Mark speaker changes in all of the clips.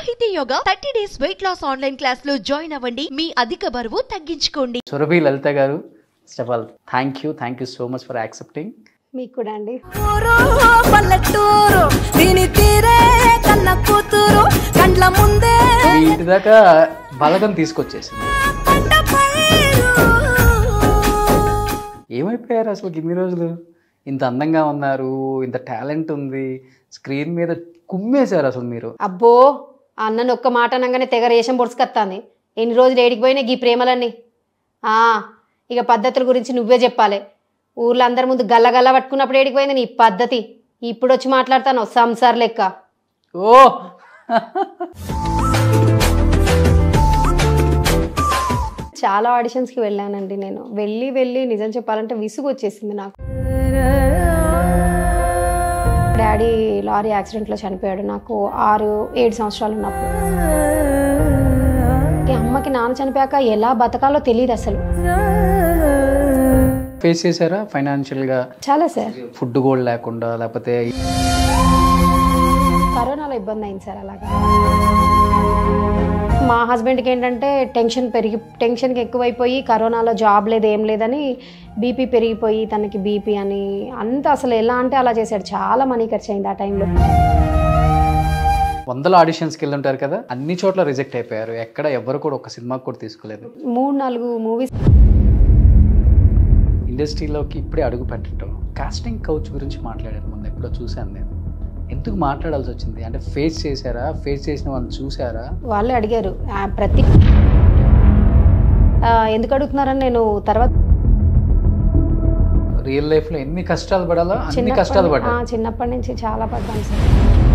Speaker 1: సాహితీ Yoga thirty days weight loss online class లో join అవ్వండి మీ అధిక బరువు తగ్గించుకోండి
Speaker 2: Surabhi Lalitha garu first of all thank you thank you so much for accepting
Speaker 3: మీకు కూడా అండి
Speaker 4: ఊరు పల్లెటూరు దీని తీరే కన్న కూతురు కండ్ల ముందే
Speaker 2: మీ ఇంటి దాకా బలగం తీసుకొచ్చేసింది
Speaker 4: పంట పైరు
Speaker 2: ఏమైపోయారు అసలు ఇన్ని రోజులు ఇంత అందంగా ఉన్నారు ఇంత టాలెంట్ ఉంది స్క్రీన్ మీద కుమ్మేశారు అసలు మీరు
Speaker 3: అబ్బో ఆ అన్నని ఒక్క మాట అనగానే తెగ రేషం పొడుచుకొస్తాంది ఎన్ని రోజులు ఏడికి పోయినాయి ఈ ప్రేమలన్నీ ఆ ఇక పద్ధతుల గురించి నువ్వే చెప్పాలి ఊర్లో అందరి ముందు గల్ల గల్ల పట్టుకున్నప్పుడు ఏడికి పోయింది నీ పద్ధతి ఇప్పుడు వచ్చి మాట్లాడతాను సంసార్ లెక్క
Speaker 2: ఓ
Speaker 3: చాలా ఆడిషన్స్కి వెళ్ళానండి నేను వెళ్ళి వెళ్ళి నిజం చెప్పాలంటే విసుగు వచ్చేసింది నాకు డాడీ లారీ యాక్సిడెంట్లో చనిపోయాడు నాకు ఆరు ఏడు సంవత్సరాలు ఉన్నప్పుడు ఈ అమ్మకి నాన్న చనిపోయాక ఎలా బతకాలో తెలియదు అసలు
Speaker 2: ఫేస్ చేశారా ఫైనాన్షియల్గా
Speaker 3: చాలా సార్
Speaker 2: ఫుడ్ కూడా లేకుండా లేకపోతే
Speaker 3: కరోనాలో ఇబ్బంది అయింది సార్ అలాగా మా హస్బెండ్కి ఏంటంటే టెన్షన్ పెరిగి టెన్షన్కి ఎక్కువైపోయి కరోనాలో జాబ్ లేదు ఏం లేదని బీపీ పెరిగిపోయి తనకి బీపీ అని అంత అసలు ఎలా అంటే అలా చేశాడు చాలా మనీ ఖర్చు అయింది ఆ టైంలో
Speaker 2: వందల ఆడిషన్స్కి వెళ్ళి ఉంటారు కదా అన్ని చోట్ల రిజెక్ట్ అయిపోయారు ఎక్కడ ఎవరు కూడా ఒక సినిమాకి కూడా తీసుకోలేదు
Speaker 3: మూడు నాలుగు మూవీస్
Speaker 2: ఇండస్ట్రీలోకి ఇప్పుడే అడుగు పెట్టడం కాస్టింగ్ కౌచ్ గురించి మాట్లాడారు ముందు ఎప్పుడో చూశాను నేను ఎందుకు మాట్లాడాల్సి వచ్చింది అంటే ఫేస్ చేశారా ఫేస్ చేసిన వాళ్ళని చూసారా
Speaker 3: వాళ్ళే అడిగారు ఆ, ప్రతి ఆ, ఎందుకు అడుగుతున్నారని నేను తర్వాత
Speaker 2: రియల్ లైఫ్లో ఎన్ని కష్టాలు పడాలో అన్ని
Speaker 3: చిన్నప్పటి-
Speaker 2: కష్టాలు
Speaker 3: ఆ,
Speaker 2: పడ్డా
Speaker 3: చిన్నప్పటి నుంచి చాలా పడ్డాను sir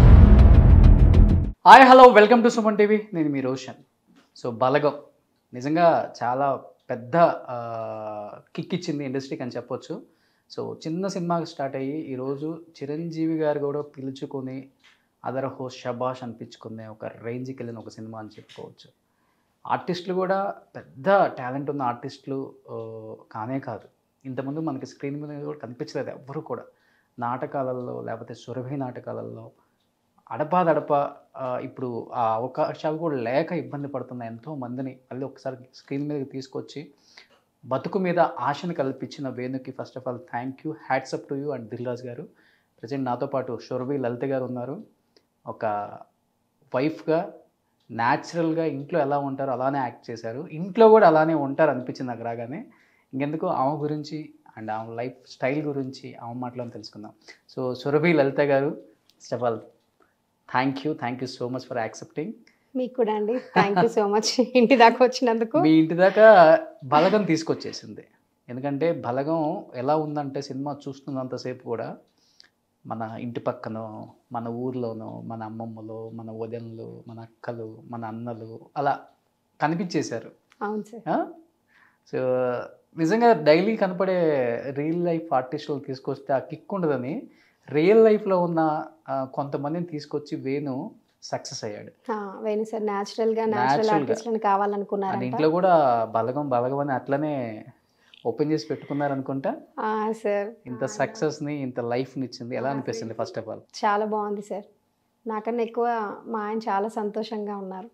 Speaker 2: hi hello welcome to Suman TV నేను మీ రోషన్ సో బలగం నిజంగా చాలా పెద్ద కిక్ ఇచ్చింది ఇండస్ట్రీకి అని చెప్పొచ్చు సో చిన్న సినిమాకి స్టార్ట్ అయ్యి ఈరోజు చిరంజీవి గారు కూడా పిలుచుకొని అదర్ హోస్ట్ షబాష్ అనిపించుకునే ఒక రేంజ్కి వెళ్ళిన ఒక సినిమా అని చెప్పుకోవచ్చు ఆర్టిస్టులు కూడా పెద్ద టాలెంట్ ఉన్న ఆర్టిస్టులు ఆ, కానే కాదు ఇంతకుముందు మనకి స్క్రీన్ మీద కూడా కనిపించలేదు ఎవ్వరు కూడా నాటకాలలో లేకపోతే సురభి నాటకాలలో అడపాదడప ఆ, ఇప్పుడు ఆ అవకాశాలు కూడా లేక ఇబ్బంది పడుతున్న ఎంతో మందిని మళ్ళీ ఒకసారి స్క్రీన్ మీదకి తీసుకొచ్చి బతుకు మీద ఆశను కల్పించిన వేణుకి first of all thank you hats off to you and Dilraj garu present నాతో పాటు షొరవి లలిత గారు ఉన్నారు ఒక వైఫ్గా న్యాచురల్గా ఇంట్లో ఎలా ఉంటారో అలానే యాక్ట్ చేశారు ఇంట్లో కూడా అలానే ఉంటారు అనిపించింది నాకు రాగానే ఇంకెందుకు ఆమె గురించి అండ్ ఆమె లైఫ్ స్టైల్ గురించి ఆమె మాటలను తెలుసుకుందాం so Surabhi Lalitha garu first of all thank you thank you so much for accepting
Speaker 3: మీకు కూడా అండి థ్యాంక్ యూ సో మచ్ ఇంటి దాకా వచ్చినందుకు
Speaker 2: మీ ఇంటి దాకా బలగం తీసుకొచ్చేసింది ఎందుకంటే బలగం ఎలా ఉందంటే సినిమా చూస్తున్నంతసేపు కూడా మన ఇంటి పక్కనో మన ఊర్లోనో మన అమ్మమ్మలో మన వదనలు మన అక్కలు మన అన్నలు అలా కనిపించేశారు
Speaker 3: అవును సార్
Speaker 2: ఆ? సో నిజంగా డైలీ కనపడే రియల్ లైఫ్ ఆర్టిస్టులు తీసుకొస్తే ఆ కిక్ ఉండదని రియల్ లైఫ్లో ఉన్న ఆ, కొంతమందిని తీసుకొచ్చి వేణు సక్సెస్ అయ్యాడు
Speaker 3: ఆ, వేణు సార్ న్యాచురల్ గా న్యాచురల్
Speaker 2: Natural గా.
Speaker 3: ఆర్టిస్ట్ అని
Speaker 2: అండ్
Speaker 3: కావాలనుకున్నారంట
Speaker 2: ఇంట్లో కూడా బలగం బలగం అని అట్లనే ఓపెన్ చేసి పెట్టుకున్నారు అనుకుంటా
Speaker 3: ఆ, సార్
Speaker 2: ఇంత సక్సెస్ ని ఇంత లైఫ్ ని ఇచ్చింది ఎలా అనిపిస్తుంది ఫస్ట్ ఆఫ్ ఆల్
Speaker 3: చాలా బాగుంది సార్ నాకన్నా ఎక్కువ మా ఆయన చాలా సంతోషంగా ఉన్నారు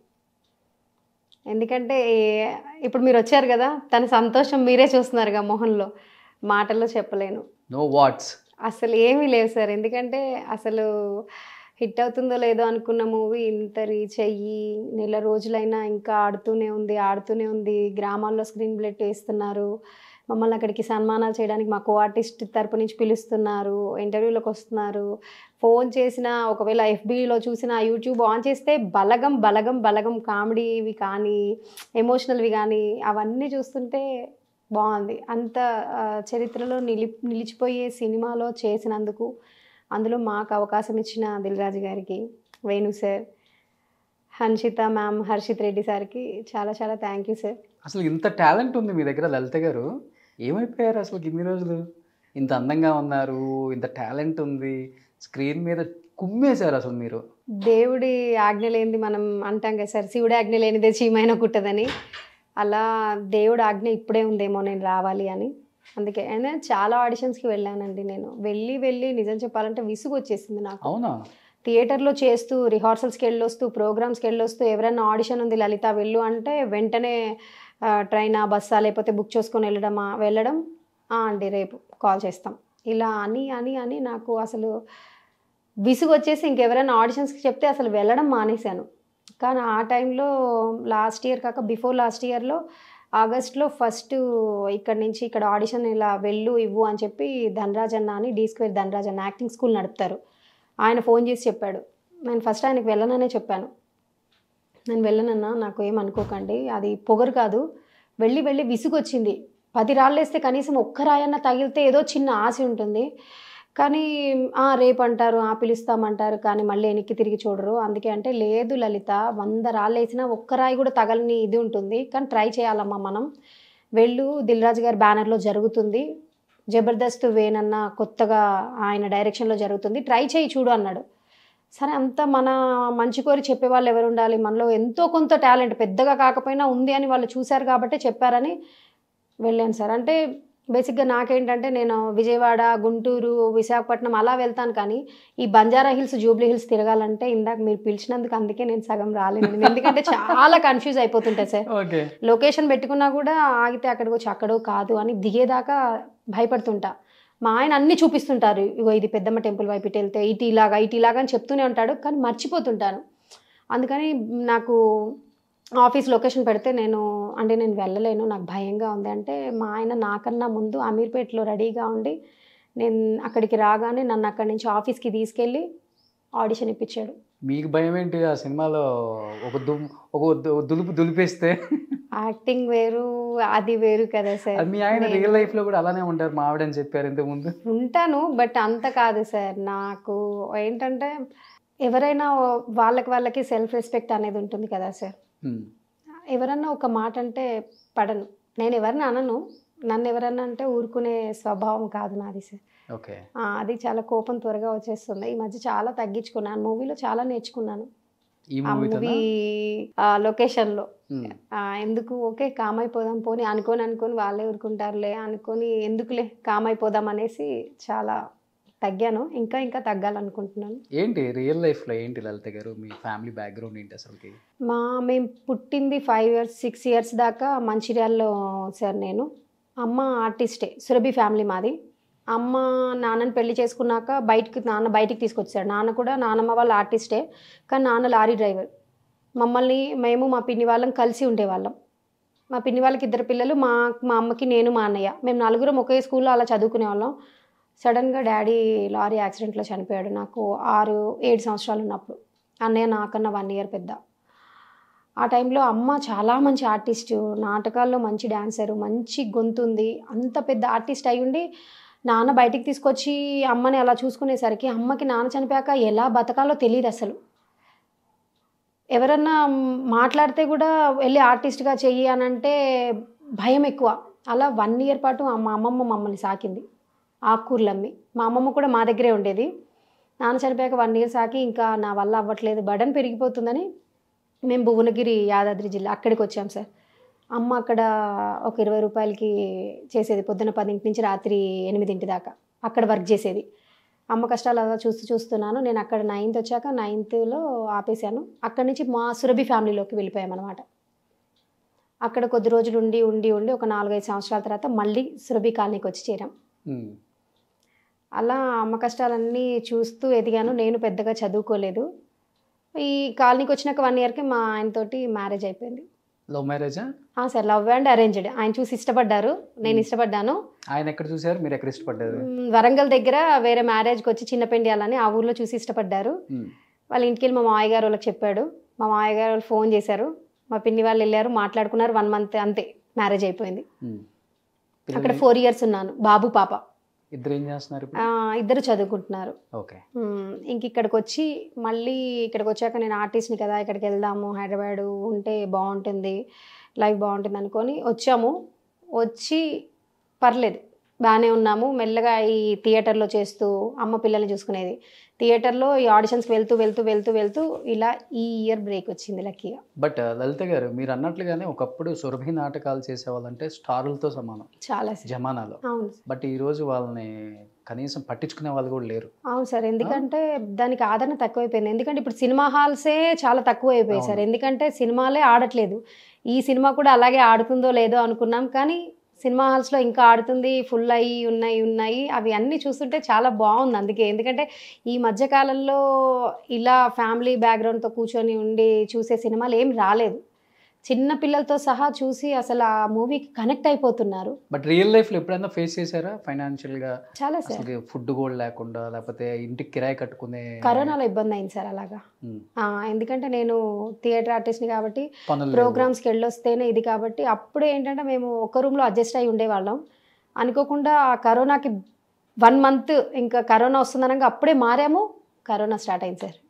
Speaker 3: ఎందుకంటే ఏ- ఇప్పుడు మీరు వచ్చారు కదా తన సంతోషం మీరే చూస్తున్నారుగా మొహంలో మాటల్లో చెప్పలేను
Speaker 2: నో వాట్స్
Speaker 3: అసలు ఏమీ లేవు సార్ ఎందుకంటే అసలు హిట్ అవుతుందో లేదో అనుకున్న మూవీ ఇంత రీచ్ అయ్యి నెల రోజులైనా ఇంకా ఆడుతూనే ఉంది ఆడుతూనే ఉంది గ్రామాల్లో స్క్రీన్ ప్లేట్ వేస్తున్నారు మమ్మల్ని అక్కడికి సన్మానాలు చేయడానికి మా కో ఆర్టిస్ట్ తరపు నుంచి పిలుస్తున్నారు ఇంటర్వ్యూలోకి వస్తున్నారు ఫోన్ చేసిన ఒకవేళ ఎఫ్బీలో చూసిన యూట్యూబ్ ఆన్ చేస్తే బలగం బలగం బలగం కామెడీవి కానీ ఎమోషనల్వి కానీ అవన్నీ చూస్తుంటే బాగుంది అంత ఆ, చరిత్రలో నిలి నిలిచిపోయే సినిమాలో చేసినందుకు అందులో మాకు అవకాశం ఇచ్చిన దిల్రాజు గారికి వేణు సార్ హన్షిత మ్యామ్ హర్షిత్ రెడ్డి సార్కి చాలా చాలా థ్యాంక్ యూ సార్
Speaker 2: అసలు ఇంత టాలెంట్ ఉంది మీ దగ్గర లలిత గారు ఏమైపోయారు అసలు ఇన్ని రోజులు ఇంత అందంగా ఉన్నారు ఇంత టాలెంట్ ఉంది స్క్రీన్ మీద కుమ్మేశారు అసలు మీరు
Speaker 3: దేవుడి ఆజ్ఞ లేనిది మనం అంటాం కదా సార్ శివుడి ఆజ్ఞ లేనిదే చీమైన కుట్టదని అలా దేవుడి ఆజ్ఞ ఇప్పుడే ఉందేమో నేను రావాలి అని అందుకే అయినా చాలా ఆడిషన్స్కి వెళ్ళానండి నేను వెళ్ళి వెళ్ళి నిజం చెప్పాలంటే విసుగు వచ్చేసింది నాకు
Speaker 2: అవునా
Speaker 3: థియేటర్లో చేస్తూ రిహార్సల్స్కి వెళ్ళొస్తూ ప్రోగ్రామ్స్కి వెళ్ళొస్తూ ఎవరైనా ఆడిషన్ ఉంది లలిత వెళ్ళు అంటే వెంటనే ఆ, ట్రైనా బస్సా లేకపోతే బుక్ చేసుకొని వెళ్ళడమా వెళ్ళడం "ఆ, అండి రేపు కాల్ చేస్తాం ఇలా అని అని అని నాకు అసలు విసుగు వచ్చేసి ఇంకెవరైనా ఆడిషన్స్కి చెప్తే అసలు వెళ్ళడం మానేశాను కానీ ఆ టైంలో లాస్ట్ ఇయర్ కాక బిఫోర్ లాస్ట్ ఇయర్లో ఆగస్ట్లో ఫస్ట్ ఇక్కడ నుంచి ఇక్కడ ఆడిషన్ ఇలా వెళ్ళు ఇవ్వు అని చెప్పి ధనరాజ్ అన్న అని డీ స్క్వేర్ ధనరాజ్ అన్న యాక్టింగ్ స్కూల్ నడుపుతారు ఆయన ఫోన్ చేసి చెప్పాడు నేను ఫస్ట్ ఆయనకు వెళ్ళననే చెప్పాను నేను వెళ్ళనన్నా నాకు ఏం అనుకోకండి అది పొగరు కాదు వెళ్ళి వెళ్ళి విసుగు వచ్చింది పది రాళ్ళు వేస్తే కనీసం ఒక్క రాయన్న తగిలితే ఏదో చిన్న ఆశ ఉంటుంది కానీ "ఆ, రేపు అంటారు ఆ పిలుస్తామంటారు కానీ మళ్ళీ వెనక్కి తిరిగి చూడరు అందుకే అంటే లేదు లలిత వంద రాళ్ళు వేసినా ఒక్క రాయి కూడా తగలని ఇది ఉంటుంది కానీ ట్రై చేయాలమ్మా మనం వెళ్ళు దిల్రాజు గారి బ్యానర్లో జరుగుతుంది జబర్దస్త్ వేనన్న కొత్తగా ఆయన డైరెక్షన్లో జరుగుతుంది ట్రై చేయి చూడు అన్నాడు సరే అంత మన మంచి కోరి చెప్పే వాళ్ళు ఎవరు ఉండాలి మనలో ఎంతో కొంత టాలెంట్ పెద్దగా కాకపోయినా ఉంది అని వాళ్ళు చూశారు కాబట్టి చెప్పారని వెళ్ళాను సార్ అంటే బేసిక్గా నాకేంటంటే నేను విజయవాడ గుంటూరు విశాఖపట్నం అలా వెళ్తాను కానీ ఈ బంజారా హిల్స్ జూబ్లీ హిల్స్ తిరగాలంటే ఇందాక మీరు పిలిచినందుకు అందుకే నేను సగం రాలేను ఎందుకంటే చాలా కన్ఫ్యూజ్ అయిపోతుంటాయి సార్
Speaker 2: ఓకే
Speaker 3: లొకేషన్ పెట్టుకున్నా కూడా ఆగితే అక్కడికి వచ్చి అక్కడో కాదు అని దిగేదాకా భయపడుతుంటా మా ఆయన అన్ని చూపిస్తుంటారు ఇగో ఇది పెద్దమ్మ టెంపుల్ వైపు ఇటు వెళ్తే ఇటు ఇలాగా ఇటు ఇలాగా అని చెప్తూనే ఉంటాడు కానీ మర్చిపోతుంటాను అందుకని నాకు ఆఫీస్ లొకేషన్ పెడితే నేను అంటే నేను వెళ్ళలేను నాకు భయంగా ఉంది అంటే మా ఆయన నాకన్నా ముందు అమీర్పేటలో రెడీగా ఉండి నేను అక్కడికి రాగానే నన్ను అక్కడి నుంచి ఆఫీస్కి తీసుకెళ్ళి ఆడిషన్ ఇప్పించాడు
Speaker 2: మీకు భయం ఏంటి ఆ సినిమాలో ఒక దుమ్ ఒక దు- దులుపు దులిపేస్తే
Speaker 3: యాక్టింగ్ వేరు అది వేరు కదా సార్
Speaker 2: అది మీ ఆయన
Speaker 3: నేను-
Speaker 2: రియల్ లైఫ్ లో కూడా అలానే ఉంటారు మా ఆవిడని చెప్పారు ఇంతకు ముందు
Speaker 3: ఉంటాను బట్ అంత కాదు సార్ నాకు ఏంటంటే ఎవరైనా వాళ్ళకి వాళ్ళకి సెల్ఫ్ రెస్పెక్ట్ అనేది ఉంటుంది కదా సార్
Speaker 2: హ్మ్.
Speaker 3: ఎవరన్నా ఒక మాట అంటే పడను నేను ఎవరిని అనను నన్ను ఎవరన్నా అంటే ఊరుకునే స్వభావం కాదు నాది సార్
Speaker 2: ఓకే
Speaker 3: ఆ, అది చాలా కోపం త్వరగా వచ్చేస్తుంది ఈ మధ్య చాలా తగ్గించుకున్నాను మూవీలో చాలా నేర్చుకున్నాను
Speaker 2: ఈ
Speaker 3: ఆ
Speaker 2: మూవీతో
Speaker 3: మూవీ లొకేషన్లో ఆ, ఎందుకు ఓకే కామ్ అయిపోదాం పోనీ అనుకొని అనుకొని వాళ్ళే ఊరుకుంటారులే అనుకొని ఎందుకులే కామ్ అయిపోదాం అనేసి చాలా తగ్గాను ఇంకా ఇంకా తగ్గాలనుకుంటున్నాను
Speaker 2: ఏంటి రియల్ లైఫ్ లో ఏంటి లలిత గారు మీ ఫ్యామిలీ బ్యాక్గ్రౌండ్ ఏంటి అసలుకి
Speaker 3: మా మేము పుట్టింది ఫైవ్ ఇయర్స్ సిక్స్ ఇయర్స్ దాకా మంచిర్యాలలో సార్ నేను అమ్మ ఆర్టిస్టే సురభి ఫ్యామిలీ మాది అమ్మ నాన్నని పెళ్లి చేసుకున్నాక బయటికి నాన్న బయటికి తీసుకొచ్చాడు నాన్న కూడా నాన్నమ్మ వాళ్ళ ఆర్టిస్టే కానీ నాన్న లారీ డ్రైవర్ మమ్మల్ని మేము మా పిన్ని వాళ్ళం కలిసి ఉండేవాళ్ళం మా పిన్ని వాళ్ళకి ఇద్దరు పిల్లలు మా మా అమ్మకి నేను మా అన్నయ్య మేము నలుగురం ఒకే స్కూల్లో అలా చదువుకునే వాళ్ళం సడన్గా డాడీ లారీ యాక్సిడెంట్లో చనిపోయాడు నాకు ఆరు ఏడు సంవత్సరాలు ఉన్నప్పుడు అన్నయ్య నాకన్నా వన్ ఇయర్ పెద్ద ఆ టైంలో అమ్మ చాలా మంచి ఆర్టిస్టు నాటకాల్లో మంచి డాన్సరు మంచి గొంతు ఉంది అంత పెద్ద ఆర్టిస్ట్ అయి ఉండి నాన్న బయటికి తీసుకొచ్చి అమ్మని అలా చూసుకునేసరికి అమ్మకి నాన్న చనిపోయాక ఎలా బతకాలో తెలియదు అసలు ఎవరన్నా మాట్లాడితే కూడా వెళ్ళి ఆర్టిస్ట్గా చెయ్యి అని అంటే భయం ఎక్కువ అలా వన్ ఇయర్ పాటు మా అమ్మమ్మ మమ్మల్ని సాకింది ఆకుకూరలు అమ్మి మా అమ్మమ్మ కూడా మా దగ్గరే ఉండేది నాన్న చనిపోయాక వన్ ఇయర్ సాకి ఇంకా నా వల్ల అవ్వట్లేదు బడన్ పెరిగిపోతుందని మేము భువనగిరి యాదాద్రి జిల్లా అక్కడికి వచ్చాం సార్ అమ్మ అక్కడ ఒక ఇరవై రూపాయలకి చేసేది పొద్దున పదింటి నుంచి రాత్రి ఎనిమిదింటి దాకా అక్కడ వర్క్ చేసేది అమ్మ కష్టాలు అలా చూస్తూ చూస్తున్నాను నేను అక్కడ నైన్త్ వచ్చాక నైన్త్లో ఆపేశాను అక్కడి నుంచి మా సురభి ఫ్యామిలీలోకి వెళ్ళిపోయామన్నమాట అక్కడ కొద్ది రోజులు ఉండి ఉండి ఉండి ఒక నాలుగైదు సంవత్సరాల తర్వాత మళ్ళీ సురభి కాలనీకి వచ్చి చేరాం
Speaker 2: హ్మ్.
Speaker 3: అలా అమ్మ కష్టాలన్నీ చూస్తూ ఎదిగాను నేను పెద్దగా చదువుకోలేదు ఈ కాలనీకి వచ్చినాక వన్ ఇయర్కి మా ఆయనతోటి మ్యారేజ్ అయిపోయింది
Speaker 2: లవ్ మ్యారేజా
Speaker 3: ఆ సార్ లవ్ అండ్ అరేంజ్డ్ ఆయన చూసి ఇష్టపడ్డారు నేను ఇష్టపడ్డాను
Speaker 2: ఆయన ఎక్కడ చూసారు మీరు ఎక్కడ ఇష్టపడ్డారు
Speaker 3: మ్, వరంగల్ దగ్గర వేరే మ్యారేజ్కి వచ్చి చిన్న పెండియాలని ఆ ఊర్లో చూసి ఇష్టపడ్డారు
Speaker 2: హ్మ్.
Speaker 3: వాళ్ళ ఇంటికి వెళ్ళి మా మామయ్య గారు వాళ్ళకి చెప్పాడు మా మామయ్య గారు వాళ్ళు ఫోన్ చేశారు మా పిన్ని వాళ్ళు వెళ్ళారు మాట్లాడుకున్నారు వన్ మంత్ అంతే మ్యారేజ్ అయిపోయింది
Speaker 2: హ్మ్.
Speaker 3: అక్కడ
Speaker 2: పిల్లలు
Speaker 3: ఫోర్ ఇయర్స్ ఉన్నాను బాబు పాప
Speaker 2: ఇద్దరు ఏం చేస్తున్నారు
Speaker 3: ఆ,
Speaker 2: ఇప్పుడు
Speaker 3: ఇద్దరు చదువుకుంటున్నారు
Speaker 2: ఓకే
Speaker 3: మ్మ్. ఇంక ఇక్కడికి వచ్చి మళ్ళీ ఇక్కడికి వచ్చాక నేను ఆర్టిస్ట్ని కదా ఇక్కడికి వెళ్దాము హైదరాబాద్ ఉంటే బాగుంటుంది లైఫ్ బాగుంటుంది అనుకొని వచ్చాము వచ్చి పర్లేదు బాగానే ఉన్నాము మెల్లగా ఈ థియేటర్లో చేస్తూ అమ్మ పిల్లల్ని చూసుకునేది థియేటర్లో ఈ ఆడిషన్స్కి వెళ్తూ వెళ్తూ వెళ్తూ వెళ్తూ ఇలా ఈ ఇయర్ బ్రేక్ వచ్చింది లక్కీగా
Speaker 2: బట్ లలిత గారు మీరు అన్నట్లుగానే ఒకప్పుడు సురభి నాటకాలు చేసేవాళ్ళంటే స్టారులతో సమానం
Speaker 3: చాలా సార్
Speaker 2: జమానాలో
Speaker 3: అవును
Speaker 2: బట్ ఈ రోజు వాళ్ళని కనీసం పట్టించుకునే వాళ్ళు కూడా లేరు
Speaker 3: అవును సార్ ఎందుకంటే దానికి ఆదరణ తక్కువైపోయింది ఎందుకంటే ఇప్పుడు సినిమా హాల్సే చాలా తక్కువ అయిపోయాయి సార్
Speaker 2: అవును.
Speaker 3: ఎందుకంటే సినిమాలే ఆడట్లేదు ఈ సినిమా కూడా అలాగే ఆడుతుందో లేదో అనుకున్నాం కానీ సినిమా హాల్స్లో ఇంకా ఆడుతుంది ఫుల్ అయ్యి ఉన్నాయి ఉన్నాయి అవి అన్నీ చూస్తుంటే చాలా బాగుంది అందుకే ఎందుకంటే ఈ మధ్యకాలంలో ఇలా ఫ్యామిలీ బ్యాక్గ్రౌండ్తో కూర్చొని ఉండి చూసే సినిమాలు ఏం రాలేదు చిన్న పిల్లలతో సహా చూసి అసలు ఆ మూవీకి కనెక్ట్ అయిపోతున్నారు
Speaker 2: బట్ రియల్ లైఫ్లో ఎప్పుడైనా ఫేస్ చేశారా ఫైనాన్షియల్ గా
Speaker 3: చాలా సార్
Speaker 2: అసలు ఫుడ్ కూడా లేకుండా లేకపోతే ఇంటికి కిరాయి కట్టుకునే
Speaker 3: కరోనాలో ఇబ్బంది అయింది సార్ అలాగా
Speaker 2: ఉమ్,
Speaker 3: ఆ, ఎందుకంటే నేను థియేటర్ ఆర్టిస్ట్ని కాబట్టి
Speaker 2: పనులు లేవు.
Speaker 3: ప్రోగ్రామ్స్కి వెళ్ళొస్తేనే ఇది కాబట్టి అప్పుడే ఏంటంటే మేము ఒక రూమ్లో అడ్జస్ట్ అయి ఉండేవాళ్ళం అనుకోకుండా ఆ కరోనాకి వన్ మంత్ ఇంకా కరోనా వస్తుందనగా అప్పుడే మారాము కరోనా స్టార్ట్ అయింది సార్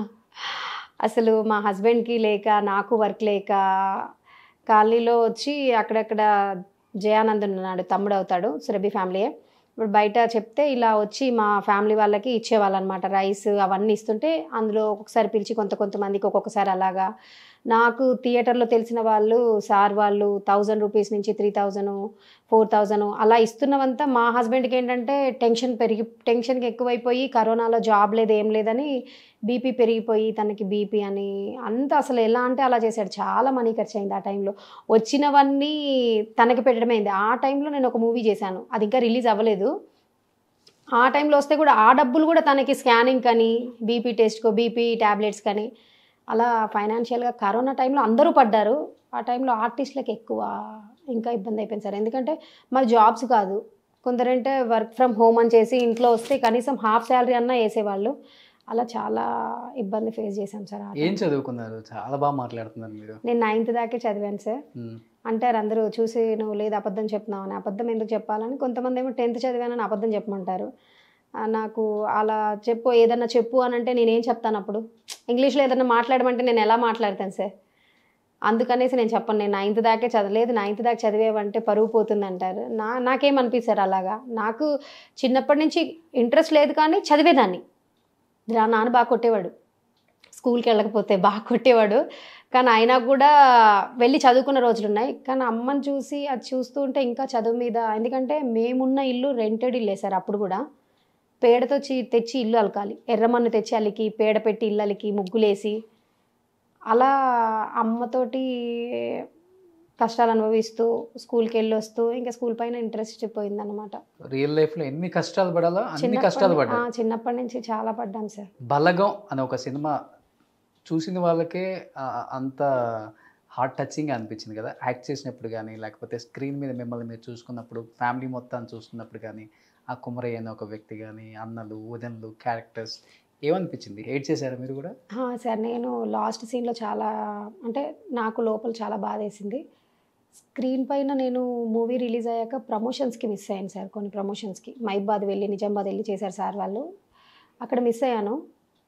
Speaker 3: అసలు మా హస్బెండ్కి లేక నాకు వర్క్ లేక కాలనీలో వచ్చి అక్కడక్కడ జయానంద్ ఉన్నాడు తమ్ముడు అవుతాడు సురభి ఫ్యామిలీయే ఇప్పుడు బయట చెప్తే ఇలా వచ్చి మా ఫ్యామిలీ వాళ్ళకి ఇచ్చేవాళ్ళు అనమాట రైస్ అవన్నీ ఇస్తుంటే అందులో ఒక్కొక్కసారి పిలిచి కొంత కొంతమందికి ఒక్కొక్కసారి అలాగా నాకు థియేటర్లో తెలిసిన వాళ్ళు సార్ వాళ్ళు థౌజండ్ రూపీస్ నుంచి త్రీ థౌజండ్ ఫోర్ థౌజండ్ అలా ఇస్తున్నవంతా మా హస్బెండ్కి ఏంటంటే టెన్షన్ పెరిగి టెన్షన్కి ఎక్కువైపోయి కరోనాలో జాబ్ లేదు ఏం లేదని బీపీ పెరిగిపోయి తనకి బీపీ అని అంత అసలు ఎలా అంటే అలా చేశాడు చాలా మనీ ఖర్చు అయింది ఆ టైంలో వచ్చినవన్నీ తనకి పెట్టడమైంది ఆ టైంలో నేను ఒక మూవీ చేశాను అది ఇంకా రిలీజ్ అవ్వలేదు ఆ టైంలో వస్తే కూడా ఆ డబ్బులు కూడా తనకి స్కానింగ్ కానీ బీపీ టెస్ట్కో బీపీ ట్యాబ్లెట్స్ కానీ అలా ఫైనాన్షియల్గా కరోనా టైంలో అందరూ పడ్డారు ఆ టైంలో ఆర్టిస్టులకు ఎక్కువ ఇంకా ఇబ్బంది అయిపోయింది సార్ ఎందుకంటే మరి జాబ్స్ కాదు కొందరంటే వర్క్ ఫ్రమ్ హోమ్ అని చేసి ఇంట్లో వస్తే కనీసం హాఫ్ శాలరీ అన్నా వేసేవాళ్ళు అలా చాలా ఇబ్బంది ఫేస్ చేశాం సార్ ఆ
Speaker 2: ఏం
Speaker 3: time.
Speaker 2: చదువుకున్నారు చాలా బాగా మాట్లాడుతున్నారు మీరు
Speaker 3: నేను నైన్త్ దాకే చదివాను సార్
Speaker 2: ఉమ్,
Speaker 3: అంటారు అందరూ చూసి నువ్వు లేదు అబద్ధం చెప్తున్నావు అని అబద్ధం ఎందుకు చెప్పాలని కొంతమంది ఏమో టెన్త్ చదివానని అబద్ధం చెప్పమంటారు ఆ, నాకు అలా చెప్పు ఏదన్నా చెప్పు అని అంటే నేనేం చెప్తాను అప్పుడు ఇంగ్లీష్లో ఏదన్నా మాట్లాడమంటే నేను ఎలా మాట్లాడతాను సార్ అందుకనేసి నేను చెప్పను నేను నైన్త్ దాకే చదవలేదు నైన్త్ దాకా చదివేవంటే పరువు పోతుంది అంటారు నా నాకేమనిపిస్తారు అలాగా నాకు చిన్నప్పటి నుంచి ఇంట్రెస్ట్ లేదు కానీ చదివేదాన్ని నా నాన్న బాగా కొట్టేవాడు స్కూల్కి వెళ్ళకపోతే బాగా కొట్టేవాడు కానీ అయినా కూడా వెళ్ళి చదువుకున్న రోజులు ఉన్నాయి కానీ అమ్మని చూసి అది చూస్తూ ఉంటే ఇంకా చదువు మీద ఎందుకంటే మేమున్న ఇల్లు రెంటెడ్ ఇల్లే సార్ అప్పుడు కూడా పేడతో చి తెచ్చి ఇల్లు అలకాలి ఎర్రమన్ను తెచ్చి అలికి పేడ పెట్టి ఇల్లు అలికి ముగ్గులేసి అలా అమ్మతోటి కష్టాలు అనుభవిస్తూ స్కూల్కి వెళ్ళి వస్తూ ఇంకా స్కూల్ పైన ఇంట్రెస్ట్ పోయిందన్నమాట
Speaker 2: రియల్ లైఫ్ లో ఎన్ని కష్టాలు పడాలో అన్ని
Speaker 3: చిన్నప్పటి-
Speaker 2: కష్టాలు
Speaker 3: ఆ,
Speaker 2: పడ్డారు
Speaker 3: చిన్నప్పటి నుంచి చాలా పడ్డాం సార్
Speaker 2: బలగం అనే ఒక సినిమా చూసిన వాళ్ళకే ఆ, అంత హార్ట్ టచింగ్ అనిపించింది కదా యాక్ట్ చేసినప్పుడు కానీ లేకపోతే స్క్రీన్ మీద మిమ్మల్ని మీరు చూసుకున్నప్పుడు ఫ్యామిలీ మొత్తాన్ని చూసుకున్నప్పుడు కానీ ఆ కుమరయ్య అనే ఒక వ్యక్తి కానీ అన్నలు వదనలు క్యారెక్టర్స్ ఏమనిపించింది ఏడ్ చేశారా మీరు కూడా
Speaker 3: ఆ, సార్ నేను లాస్ట్ సీన్లో చాలా అంటే నాకు లోపల చాలా బాధ వేసింది స్క్రీన్ పైన నేను మూవీ రిలీజ్ అయ్యాక ప్రమోషన్స్కి మిస్ అయ్యాను సార్ కొన్ని ప్రమోషన్స్కి మైబాద్ వెళ్ళి నిజామాబాద్ వెళ్ళి చేశారు సార్ వాళ్ళు అక్కడ మిస్ అయ్యాను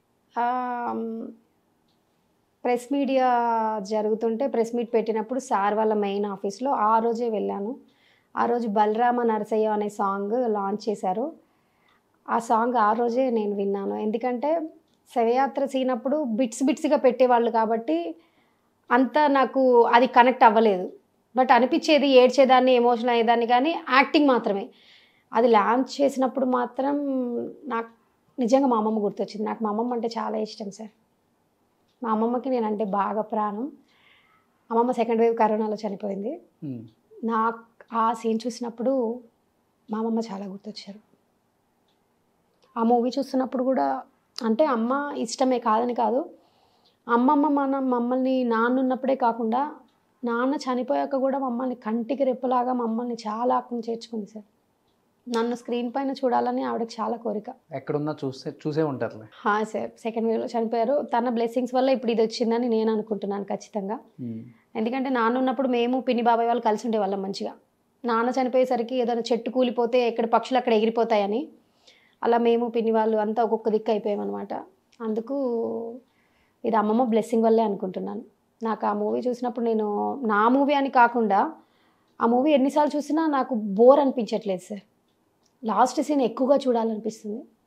Speaker 3: ప్రెస్ మీడియా జరుగుతుంటే ప్రెస్ మీట్ పెట్టినప్పుడు సార్ వాళ్ళ మెయిన్ ఆఫీస్లో ఆ రోజే వెళ్ళాను ఆ రోజు బలరామ నరసయ్య అనే సాంగ్ లాంచ్ చేశారు ఆ సాంగ్ ఆ రోజే నేను విన్నాను ఎందుకంటే శవయాత్ర సీన్ అప్పుడు బిట్స్ బిట్స్గా పెట్టేవాళ్ళు కాబట్టి అంత నాకు అది కనెక్ట్ అవ్వలేదు బట్ అనిపించేది ఏడ్చేదాన్ని ఎమోషనల్ అయ్యేదాన్ని కానీ యాక్టింగ్ మాత్రమే అది లాంచ్ చేసినప్పుడు మాత్రం నాకు నిజంగా మా అమ్మమ్మ గుర్తొచ్చింది నాకు మా అమ్మమ్మ అంటే చాలా ఇష్టం సార్ మా అమ్మమ్మకి నేనంటే బాగా ప్రాణం అమ్మమ్మ సెకండ్ వేవ్ కరోనాలో చనిపోయింది
Speaker 2: ఉమ్.
Speaker 3: నాకు ఆ సీన్ చూసినప్పుడు మా అమ్మమ్మ చాలా గుర్తొచ్చారు ఆ మూవీ చూస్తున్నప్పుడు కూడా అంటే అమ్మ ఇష్టమే కాదని కాదు అమ్మమ్మ మన మమ్మల్ని నాన్న ఉన్నప్పుడే కాకుండా నాన్న చనిపోయాక కూడా మమ్మల్ని కంటికి రెప్పలాగా మమ్మల్ని చాలా ఆకుని చేర్చుకుంది సార్ నన్ను స్క్రీన్ పైన చూడాలని ఆవిడకి చాలా కోరిక
Speaker 2: ఎక్కడున్నా చూస్తే చూసే ఉంటారులే
Speaker 3: హా సార్ సెకండ్ వేవ్లో చనిపోయారు తన బ్లెస్సింగ్స్ వల్ల ఇప్పుడు ఇది వచ్చిందని నేను అనుకుంటున్నాను ఖచ్చితంగా
Speaker 2: ఉమ్.
Speaker 3: ఎందుకంటే నాన్న ఉన్నప్పుడు మేము పిన్ని బాబాయ్ వాళ్ళు కలిసి ఉండేవాళ్ళం మంచిగా నాన్న చనిపోయేసరికి ఏదైనా చెట్టు కూలిపోతే ఎక్కడ పక్షులు అక్కడ ఎగిరిపోతాయని అలా మేము పిన్ని వాళ్ళు అంతా ఒక్కొక్క దిక్కు అయిపోయామన్నమాట అందుకు ఇది అమ్మమ్మ బ్లెస్సింగ్ వల్లే అనుకుంటున్నాను నాకు ఆ మూవీ చూసినప్పుడు నేను నా మూవీ అని కాకుండా ఆ మూవీ ఎన్నిసార్లు చూసినా నాకు బోర్ అనిపించట్లేదు సార్ లాస్ట్ సీన్ ఎక్కువగా చూడాలనిపిస్తుంది